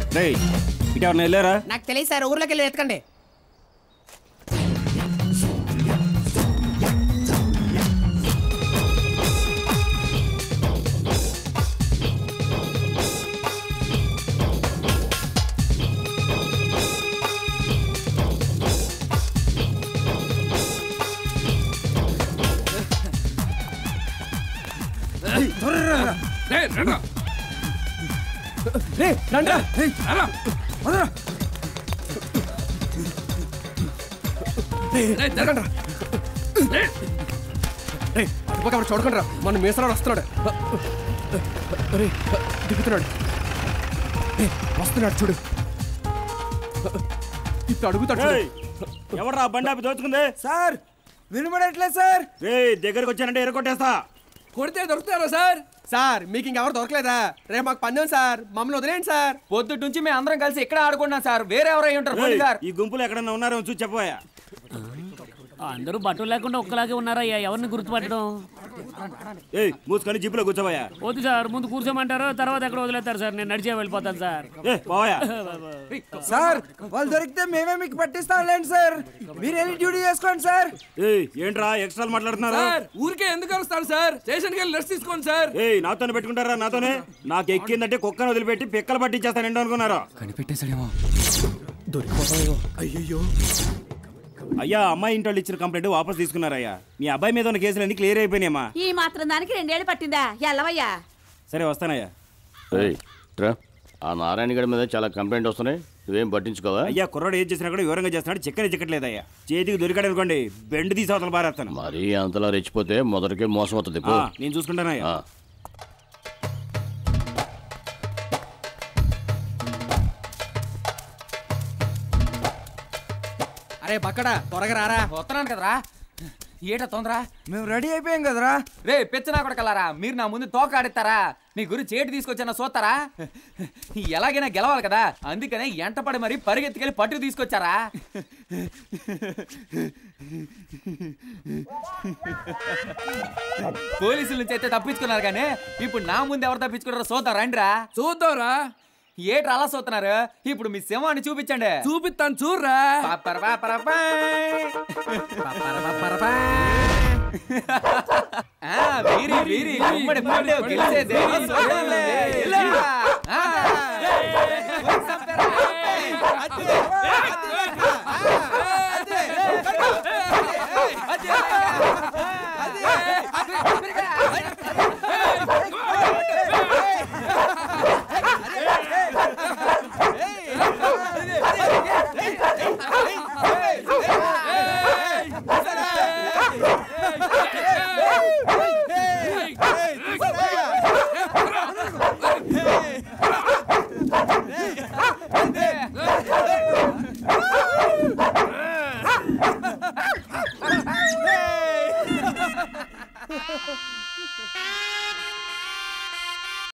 రేయ్ ఇటు ఎవరిని వెళ్ళారా నాకు తెలియదు సార్ ఊర్లోకి వెళ్ళి ఎత్తకండి చూడకుండా మన మీసరాడు వస్తున్నాడు అరే దిగుతున్నాడు ఏయ్, వస్తున్నాడు చూడు ఇప్పుడు అడుగుతాడు చూడు. ఎవడరా బండి ఆపి దోచుకుంది సార్ వినబడట్లేదు సార్ రేయ్ దగ్గరకు వచ్చానంటే ఎరగొట్టేస్తా కొడితే దొరుకుతారా సార్ సార్ మీకు ఇంకెవరు దొరకలేదా రేపు మాకు పందెం సార్ మమ్మల్ని వదిలేండి సార్ పొద్దుటి నుంచి మేము అందరం కలిసి ఇక్కడ ఆడుకుంటున్నాం సార్ వేరే ఎవరై ఉంటారు పోనీ రేయ్, సార్ ఈ గుంపులో ఎక్కడన్నా ఉన్నారో చూసి చెప్పబోయా అందరూ బట్టలు లేకుండా ఒక్కలాగే ఉన్నారయ్యా ఎవరిని గుర్తుపట్టడం ఏయ్ మూసుకొని జీపులో కూర్చోబోయా వద్దు సార్ ముందు కూర్చోమంటారు తర్వాత ఎక్కడ వదిలేస్తారు సార్ నేను నడిచే వెళ్ళిపోతాను సార్ ఏ పోయా సార్ వాళ్ళు దొరికితే మేమే మీకు పట్టిస్తాం లేండి సార్ మీరు వెళ్ళి డ్యూటీ చేసుకోండి సార్ ఏయ్ ఏంట్రా ఎక్స్ట్రా మాట్లాడుతున్నారు సార్ ఊరికే ఎందుకు వస్తారు సార్ స్టేషన్కి వెళ్ళి రెస్ట్ తీసుకోండి సార్ ఏయ్ నాతోనే పెట్టుకుంటారా నాతోనే నాకు ఎక్కిందంటే కుక్కను వదిలిపెట్టి పిక్కలు పట్టించేస్తాను ఏంటో అనుకున్నారా కనిపెట్టేశాడేమో అయ్యో అయ్యా అమ్మాయి ఇంటి వాళ్ళు ఇచ్చిన కంప్లైంట్ వాపస్ తీసుకున్నారయ్యా మీ అబ్బాయి మీద ఉన్న కేసులన్నీ క్లియర్ అయిపోయినాయమ్మా ఈ మాత్రం దానికి రెండేళ్ళు పట్టిందా ఎల్లవయ్యా సరే వస్తానయ్యా ఏయ్, ట్రా. ఆ నారాయణ గడి మీద చాలా కంప్లైంట్ వస్తున్నాయి నువ్వేం పట్టించుకోవా అయ్యా కుర్రాడు ఏం చేసినా కూడా వివరంగా చేస్తున్నాడు చిక్కని చిక్కట్లేదయ్యా చేతికి దొరికాడు అనుకోండి బెండ్ తీసి అవతల పారేస్తాను మరీ అంతలా రెచ్చిపోతే మొదటికే మోసం అవుతుంది పో. ఆ, నేను చూసుకుంటానయ్యా ఆ. అరే బక్కడా త్వరగా రారా వస్తున్నాను కదరా ఏట తొందర మేము రెడీ అయిపోయాం కదరా రే పెచ్చనా కొడకలారా మీరు నా ముందు తోక ఆడిస్తారా మీ గురించి ఏటి తీసుకొచ్చానో చూస్తారా ఎలాగైనా గెలవాలి కదా అందుకనే ఎంటపడి మరి పరిగెత్తుకెళ్ళి పట్టు తీసుకొచ్చారా పోలీసుల నుంచి అయితే తప్పించుకున్నారు కానీ ఇప్పుడు నా ముందు ఎవరు తప్పించుకున్నారో చూద్దాం రండిరా చూద్దాంరా ఏట్రా అలా చూస్తున్నారు ఇప్పుడు మీ సింహాన్ని చూపించండి చూపిస్తాను చూర్రా పాపర పాపర పాయ్. ఆ, వీరి వీరి గుమ్మడి పండు గెలిచేదే సోదరులే. ఇలా. ఆ.